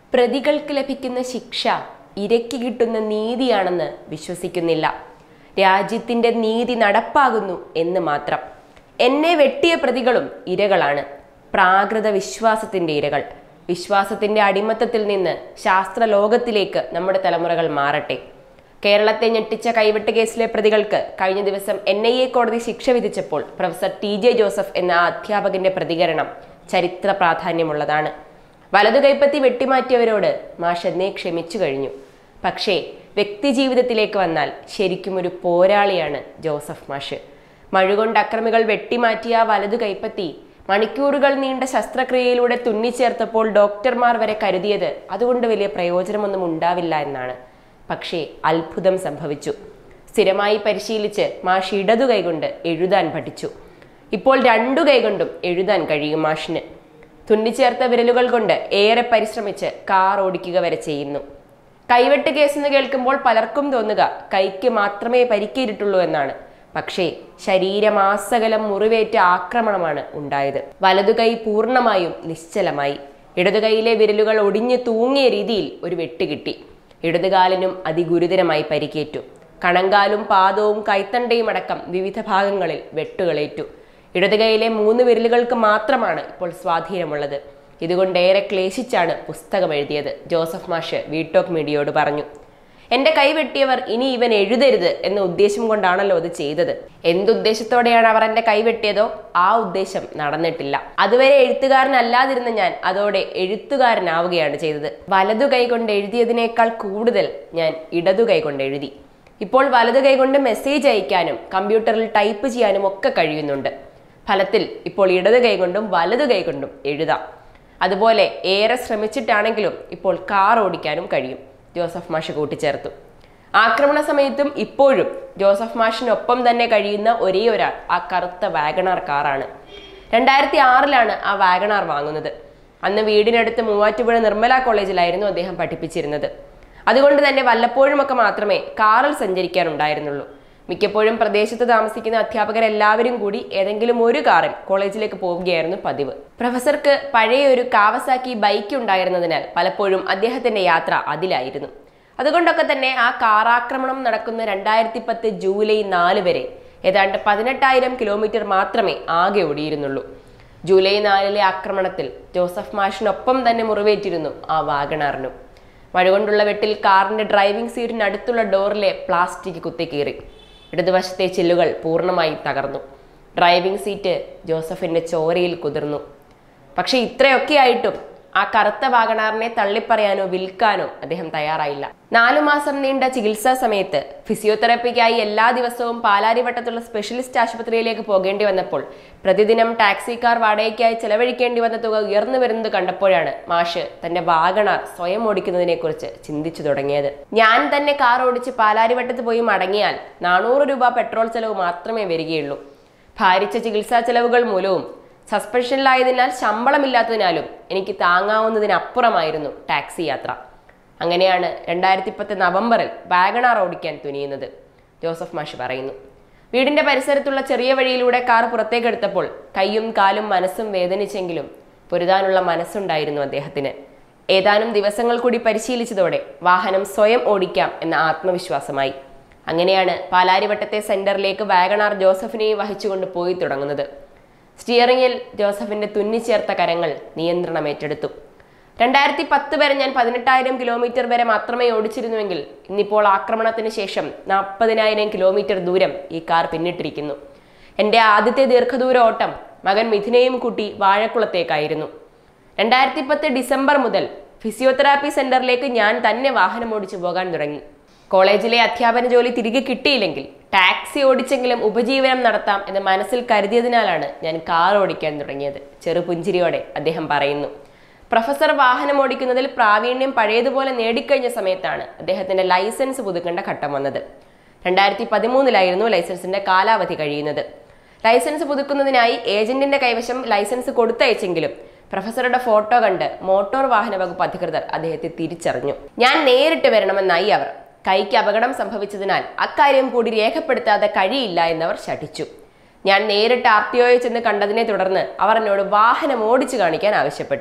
പ്രതികൾക്ക് ലഭിക്കുന്ന ശിക്ഷ ഇരയ്ക്ക് കിട്ടുന്ന നീതിയാണെന്ന് വിശ്വസിക്കുന്നില്ല രാജ്യത്തിന്റെ നീതി നടപ്പാകുന്നു എന്ന് മാത്രം എന്നെ വെട്ടിയ പ്രതികളും ഇരകളാണ് പ്രാകൃത വിശ്വാസത്തിന്റെ ഇരകൾ വിശ്വാസത്തിന്റെ അടിമത്തത്തിൽ നിന്ന് ശാസ്ത്ര ലോകത്തിലേക്ക് നമ്മുടെ തലമുറകൾ മാറട്ടെ കേരളത്തെ ഞെട്ടിച്ച കൈവെട്ട് കേസിലെ പ്രതികൾക്ക് കഴിഞ്ഞ ദിവസം എൻ ഐ എ കോടതി ശിക്ഷ വിധിച്ചപ്പോൾ പ്രൊഫസർ ടി ജെ ജോസഫ് എന്ന ആ അധ്യാപകന്റെ പ്രതികരണം ചരിത്ര പ്രാധാന്യമുള്ളതാണ് വലതു കൈപ്പത്തി വെട്ടിമാറ്റിയവരോട് മാഷ് എന്നേ ക്ഷമിച്ചു കഴിഞ്ഞു പക്ഷേ വ്യക്തിജീവിതത്തിലേക്ക് വന്നാൽ ശരിക്കും ഒരു പോരാളിയാണ് ജോസഫ് മാഷ് മഴുകൊണ്ട് അക്രമികൾ വെട്ടിമാറ്റിയ ആ വലതു കൈപ്പത്തി മണിക്കൂറുകൾ നീണ്ട ശസ്ത്രക്രിയയിലൂടെ തുന്നിച്ചേർത്തപ്പോൾ ഡോക്ടർമാർ വരെ കരുതിയത് അതുകൊണ്ട് വലിയ പ്രയോജനമൊന്നും ഉണ്ടാവില്ല എന്നാണ് പക്ഷേ അത്ഭുതം സംഭവിച്ചു സ്ഥിരമായി പരിശീലിച്ച് മാഷ് ഇടതു കൈകൊണ്ട് എഴുതാൻ പഠിച്ചു ഇപ്പോൾ രണ്ടു കൈകൊണ്ടും എഴുതാൻ കഴിയും മാഷിന് തുന്നിച്ചേർത്ത വിരലുകൾ കൊണ്ട് ഏറെ പരിശ്രമിച്ച് കാർ ഓടിക്കുക വരെ ചെയ്യുന്നു കൈവെട്ട് കേസെന്ന് കേൾക്കുമ്പോൾ പലർക്കും തോന്നുക കൈക്ക് മാത്രമേ പരിക്കേറ്റിട്ടുള്ളൂ എന്നാണ് പക്ഷേ ശരീരമാസകലം മുറിവേറ്റ ആക്രമണമാണ് ഉണ്ടായത് വലതു കൈ പൂർണ്ണമായും നിശ്ചലമായി ഇടതു കൈയിലെ വിരലുകൾ ഒടിഞ്ഞു തൂങ്ങിയ രീതിയിൽ ഒരു വെട്ട് കിട്ടി ഇടതുകാലിനും അതിഗുരുതരമായി പരിക്കേറ്റു കണങ്കാലും പാദവും കൈത്തണ്ടയും അടക്കം വിവിധ ഭാഗങ്ങളിൽ വെട്ടുകളേറ്റു ഇടതുകൈയിലെ മൂന്ന് വിരലുകൾക്ക് മാത്രമാണ് ഇപ്പോൾ സ്വാധീനമുള്ളത് ഇതുകൊണ്ട് ഏറെ ക്ലേശിച്ചാണ് പുസ്തകം എഴുതിയത് ജോസഫ് മാഷ് വീട്ടോക്ക് മീഡിയയോട് പറഞ്ഞു എന്റെ കൈ വെട്ടിയവർ ഇനി ഇവൻ എഴുതരുത് എന്ന ഉദ്ദേശം കൊണ്ടാണല്ലോ അത് ചെയ്തത് എന്തുദ്ദേശത്തോടെയാണ് അവർ എന്റെ കൈ വെട്ടിയതോ ആ ഉദ്ദേശം നടന്നിട്ടില്ല അതുവരെ എഴുത്തുകാരനല്ലാതിരുന്ന ഞാൻ അതോടെ എഴുത്തുകാരനാവുകയാണ് ചെയ്തത് വലതു കൈ കൊണ്ട് എഴുതിയതിനേക്കാൾ കൂടുതൽ ഞാൻ ഇടതു കൈ കൊണ്ട് എഴുതി ഇപ്പോൾ വലതു കൈ കൊണ്ട് മെസ്സേജ് അയക്കാനും കമ്പ്യൂട്ടറിൽ ടൈപ്പ് ചെയ്യാനും ഒക്കെ കഴിയുന്നുണ്ട് ഫലത്തിൽ ഇപ്പോൾ ഇടതു കൈ കൊണ്ടും വലതു കൈ കൊണ്ടും എഴുതാം അതുപോലെ ഏറെ ശ്രമിച്ചിട്ടാണെങ്കിലും ഇപ്പോൾ കാർ ഓടിക്കാനും കഴിയും ജോസഫ് മാഷ് കൂട്ടിച്ചേർത്തു ആക്രമണ സമയത്തും ഇപ്പോഴും ജോസഫ് മാഷിനൊപ്പം തന്നെ കഴിയുന്ന ഒരേ ഒരാൾ ആ കറുത്ത വാഗണാർ കാറാണ് രണ്ടായിരത്തി ആറിലാണ് ആ വാഗണാർ വാങ്ങുന്നത് അന്ന് വീടിനടുത്ത് മൂവാറ്റുപുഴ നിർമ്മല കോളേജിലായിരുന്നു അദ്ദേഹം പഠിപ്പിച്ചിരുന്നത് അതുകൊണ്ട് തന്നെ വല്ലപ്പോഴുമൊക്കെ മാത്രമേ കാറിൽ സഞ്ചരിക്കാനുണ്ടായിരുന്നുള്ളൂ മിക്കപ്പോഴും പ്രദേശത്ത് താമസിക്കുന്ന അധ്യാപകരെല്ലാവരും കൂടി ഏതെങ്കിലും ഒരു കാറിൽ കോളേജിലേക്ക് പോവുകയായിരുന്നു പതിവ് പ്രൊഫസർക്ക് പഴയ ഒരു കാവസാക്കി ബൈക്ക് ഉണ്ടായിരുന്നതിനാൽ പലപ്പോഴും അദ്ദേഹത്തിന്റെ യാത്ര അതിലായിരുന്നു അതുകൊണ്ടൊക്കെ തന്നെ ആ കാറാക്രമണം നടക്കുന്ന രണ്ടായിരത്തി പത്ത് ജൂലൈ നാല് വരെ ഏതാണ്ട് പതിനെട്ടായിരം കിലോമീറ്റർ മാത്രമേ ആകെ ഓടിയിരുന്നുള്ളൂ ജൂലൈ നാലിലെ ആക്രമണത്തിൽ ജോസഫ് മാഷിനൊപ്പം തന്നെ മുറിവേറ്റിരുന്നു ആ വാഗണാറിനും മഴകൊണ്ടുള്ള വെട്ടിൽ കാറിന്റെ ഡ്രൈവിംഗ് സീറ്റിനടുത്തുള്ള ഡോറിലെ പ്ലാസ്റ്റിക് കുത്തിക്കീറി ഇടതുവശത്തെ ചില്ലുകൾ പൂർണ്ണമായി തകർന്നു ഡ്രൈവിംഗ് സീറ്റ് ജോസഫിന്റെ ചോരയിൽ കുതിർന്നു പക്ഷെ ഇത്രയൊക്കെ ആയിട്ടും ആ കറുത്ത വാഗണാറിനെ തള്ളിപ്പറയാനോ വിൽക്കാനോ അദ്ദേഹം തയ്യാറായില്ല നാലു മാസം നീണ്ട ചികിത്സാ സമയത്ത് ഫിസിയോതെറാപ്പിക്കായി എല്ലാ ദിവസവും പാലാരിവട്ടത്തുള്ള സ്പെഷ്യലിസ്റ്റ് ആശുപത്രിയിലേക്ക് പോകേണ്ടി വന്നപ്പോൾ പ്രതിദിനം ടാക്സി കാർ വാടകയ്ക്കായി ചെലവഴിക്കേണ്ടി വന്ന തുക ഉയർന്നു വരുന്നത് കണ്ടപ്പോഴാണ് മാഷ് തന്റെ വാഗണാർ സ്വയം ഓടിക്കുന്നതിനെക്കുറിച്ച് ചിന്തിച്ചു തുടങ്ങിയത് ഞാൻ തന്നെ കാർ ഓടിച്ച് പാലാരിവട്ടത്ത് പോയി മടങ്ങിയാൽ നാനൂറ് രൂപ പെട്രോൾ ചെലവ് മാത്രമേ വരികയുള്ളൂ ഭാരിച്ച ചികിത്സാ ചെലവുകൾ മൂലവും സസ്പെൻഷനിലായതിനാൽ ശമ്പളമില്ലാത്തതിനാലും എനിക്ക് താങ്ങാവുന്നതിനപ്പുറമായിരുന്നു ടാക്സി യാത്ര അങ്ങനെയാണ് രണ്ടായിരത്തി പത്ത് നവംബറിൽ വാഗണാർ ഓടിക്കാൻ തുനിയുന്നത് ജോസഫ് മാഷ് പറയുന്നു വീടിന്റെ പരിസരത്തുള്ള ചെറിയ വഴിയിലൂടെ കാർ പുറത്തേക്കെടുത്തപ്പോൾ കൈയും കാലും മനസ്സും വേദനിച്ചെങ്കിലും പൊരുതാനുള്ള മനസ്സുണ്ടായിരുന്നു അദ്ദേഹത്തിന് ഏതാനും ദിവസങ്ങൾ കൂടി പരിശീലിച്ചതോടെ വാഹനം സ്വയം ഓടിക്കാം എന്ന ആത്മവിശ്വാസമായി അങ്ങനെയാണ് പാലാരിവട്ടത്തെ സെന്ററിലേക്ക് വാഗണാർ ജോസഫിനെയും വഹിച്ചുകൊണ്ട് പോയി തുടങ്ങുന്നത് സ്റ്റിയറിംഗിൽ ജോസഫിന്റെ തുന്നിച്ചേർത്ത കരങ്ങൾ നിയന്ത്രണം ഏറ്റെടുത്തു രണ്ടായിരത്തി പത്ത് വരെ ഞാൻ പതിനെട്ടായിരം കിലോമീറ്റർ വരെ മാത്രമേ ഓടിച്ചിരുന്നുവെങ്കിൽ ഇന്നിപ്പോൾ ആക്രമണത്തിന് ശേഷം നാൽപ്പതിനായിരം കിലോമീറ്റർ ദൂരം ഈ കാർ പിന്നിട്ടിരിക്കുന്നു എൻ്റെ ആദ്യത്തെ ദീർഘദൂര ഓട്ടം മകൻ മിഥുനെയും കൂട്ടി വാഴക്കുളത്തേക്കായിരുന്നു രണ്ടായിരത്തി പത്ത് ഡിസംബർ മുതൽ ഫിസിയോതെറാപ്പി സെന്ററിലേക്ക് ഞാൻ തന്നെ വാഹനം ഓടിച്ചു പോകാൻ തുടങ്ങി കോളേജിലെ അധ്യാപന ജോലി തിരികെ കിട്ടിയില്ലെങ്കിൽ ടാക്സി ഓടിച്ചെങ്കിലും ഉപജീവനം നടത്താം എന്ന് മനസ്സിൽ കരുതിയതിനാലാണ് ഞാൻ കാർ ഓടിക്കാൻ തുടങ്ങിയത് ചെറുപുഞ്ചിരിയോടെ അദ്ദേഹം പറയുന്നു പ്രൊഫസർ വാഹനം ഓടിക്കുന്നതിൽ പ്രാവീണ്യം പഴയതുപോലെ നേടിക്കഴിഞ്ഞ സമയത്താണ് അദ്ദേഹത്തിന്റെ ലൈസൻസ് പുതുക്കേണ്ട ഘട്ടം വന്നത് രണ്ടായിരത്തി പതിമൂന്നിലായിരുന്നു ലൈസൻസിന്റെ കാലാവധി കഴിയുന്നത് ലൈസൻസ് പുതുക്കുന്നതിനായി ഏജന്റിന്റെ കൈവശം ലൈസൻസ് കൊടുത്തയച്ചെങ്കിലും പ്രൊഫസറുടെ ഫോട്ടോ കണ്ട് മോട്ടോർ വാഹന വകുപ്പ് അധികൃതർ അദ്ദേഹത്തെ തിരിച്ചറിഞ്ഞു ഞാൻ നേരിട്ട് വരണമെന്നായി അവർ കൈക്ക് അപകടം സംഭവിച്ചതിനാൽ അക്കാര്യം കൂടി രേഖപ്പെടുത്താതെ കഴിയില്ല എന്നവർ ശഠിച്ചു ഞാൻ നേരിട്ട് ആർ ടി ഒയെ ചെന്ന് കണ്ടതിനെ തുടർന്ന് അവർ എന്നോട് വാഹനം ഓടിച്ചു കാണിക്കാൻ ആവശ്യപ്പെട്ടു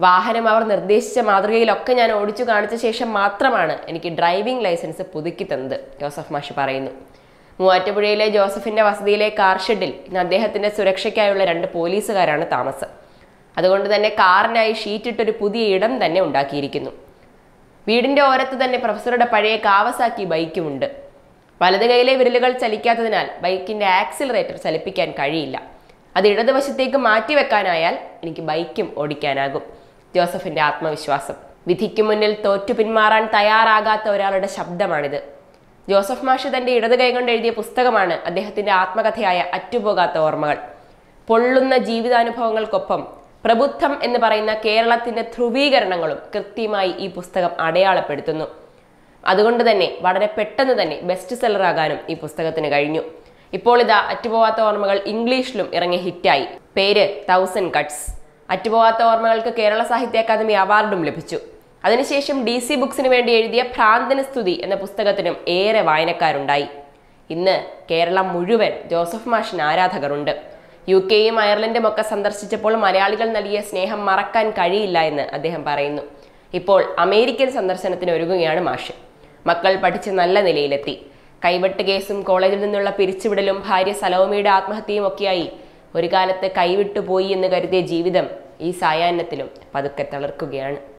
വാഹനം അവർ നിർദ്ദേശിച്ച മാതൃകയിലൊക്കെ ഞാൻ ഓടിച്ചു കാണിച്ച ശേഷം മാത്രമാണ് എനിക്ക് ഡ്രൈവിംഗ് ലൈസൻസ് പുതുക്കി തന്നത് ജോസഫ് മാഷ് പറയുന്നു മൂവാറ്റുപുഴയിലെ ജോസഫിന്റെ വസതിയിലെ കാർ ഷെഡിൽ ഇന്ന് അദ്ദേഹത്തിന്റെ സുരക്ഷയ്ക്കായുള്ള രണ്ട് പോലീസുകാരാണ് താമസം അതുകൊണ്ട് തന്നെ കാറിനായി ഷീറ്റിട്ടൊരു പുതിയ ഇടം തന്നെ ഉണ്ടാക്കിയിരിക്കുന്നു വീടിന്റെ ഓരത്ത് തന്നെ പ്രൊഫസറുടെ പഴയ കാവസാക്കി ബൈക്കുമുണ്ട് വലത് കൈയിലെ വിരലുകൾ ചലിക്കാത്തതിനാൽ ബൈക്കിന്റെ ആക്സിലറേറ്റർ ചലിപ്പിക്കാൻ കഴിയില്ല അത് ഇടതുവശത്തേക്ക് മാറ്റിവെക്കാനായാൽ എനിക്ക് ബൈക്കും ഓടിക്കാനാകും ജോസഫിന്റെ ആത്മവിശ്വാസം വിധിക്ക് മുന്നിൽ തോറ്റു പിന്മാറാൻ തയ്യാറാകാത്ത ഒരാളുടെ ശബ്ദമാണിത് ജോസഫ് മാഷ് തന്റെ ഇടത് കൈ കൊണ്ട് എഴുതിയ പുസ്തകമാണ് അദ്ദേഹത്തിന്റെ ആത്മകഥയായ അറ്റുപോകാത്ത ഓർമ്മകൾ പൊള്ളുന്ന ജീവിതാനുഭവങ്ങൾക്കൊപ്പം പ്രബുദ്ധം എന്ന് പറയുന്ന കേരളത്തിന്റെ ധ്രുവീകരണങ്ങളും കൃത്യമായി ഈ പുസ്തകം അടയാളപ്പെടുത്തുന്നു അതുകൊണ്ട് തന്നെ വളരെ പെട്ടെന്ന് തന്നെ ബെസ്റ്റ് സെല്ലർ ആകാനും ഈ പുസ്തകത്തിന് കഴിഞ്ഞു ഇപ്പോൾ ഇതാ അറ്റുപോവാത്ത ഓർമ്മകൾ ഇംഗ്ലീഷിലും ഇറങ്ങി ഹിറ്റായി പേര് തൗസൻഡ് കട്ട്സ് അറ്റുപോവാത്ത ഓർമ്മകൾക്ക് കേരള സാഹിത്യ അക്കാദമി അവാർഡും ലഭിച്ചു അതിനുശേഷം ഡി സി ബുക്സിന് വേണ്ടി എഴുതിയ ഭ്രാന്തന സ്തുതി എന്ന പുസ്തകത്തിനും ഏറെ വായനക്കാരുണ്ടായി ഇന്ന് കേരളം മുഴുവൻ ജോസഫ് മാഷിന് ആരാധകരുണ്ട് യു കെയും അയർലൻഡും ഒക്കെ സന്ദർശിച്ചപ്പോൾ മലയാളികൾ നൽകിയ സ്നേഹം മറക്കാൻ കഴിയില്ല എന്ന് അദ്ദേഹം പറയുന്നു ഇപ്പോൾ അമേരിക്കൻ സന്ദർശനത്തിന് ഒരുങ്ങുകയാണ് മാഷ് മക്കൾ പഠിച്ച് നല്ല നിലയിലെത്തി കൈവെട്ട് കേസും കോളേജിൽ നിന്നുള്ള പിരിച്ചുവിടലും ഭാര്യ സലോമിയുടെ ആത്മഹത്യയും ഒക്കെയായി ഒരു കാലത്ത് കൈവിട്ടു പോയി എന്ന് കരുതിയ ജീവിതം ഈ സായാഹ്നത്തിലും പതുക്കെ തളർക്കുകയാണ്